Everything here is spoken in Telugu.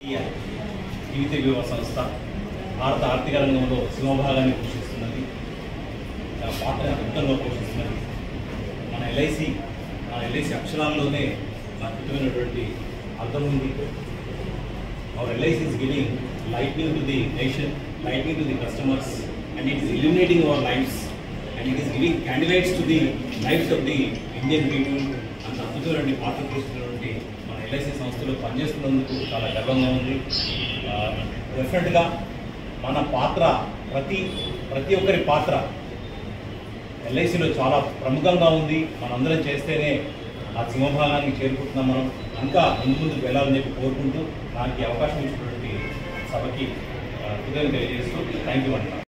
జీవిత బీమా సంస్థ భారత ఆర్థిక రంగంలో సింహభాగాన్ని పోషిస్తున్నది ఆ పాత్ర అద్భుతంగా పోషిస్తున్నది మన ఎల్ఐసి మన ఎల్ఐసి అక్షరాల్లోనే అద్భుతమైనటువంటి అర్థం ఉంది our LIC is giving lightning to the nation, lightning to the customers, and it is illuminating our lives, and it is giving candidates to the lives of the Indian people. అంత అద్భుతమైన పాత్ర పోషిస్తున్నటువంటి మన ఎల్ఐసి సంస్థలో పనిచేస్తున్నందుకు చాలా గర్వంగా ఉంది డెఫినెట్గా మన పాత్ర ప్రతి ప్రతి ఒక్కరి పాత్ర ఎల్ఐసిలో చాలా ప్రముఖంగా ఉంది మనందరం చేస్తేనే ఆ సింహభాగానికి చేరుకుంటున్నాం మనం ఇంకా ముందు ముందుకు వెళ్ళాలని చెప్పి కోరుకుంటూ నాకు ఈ అవకాశం ఇచ్చినటువంటి సభకి ఆ, కృతజ్ఞతలు తెలియజేస్తూ థ్యాంక్ యూ అంటున్నాను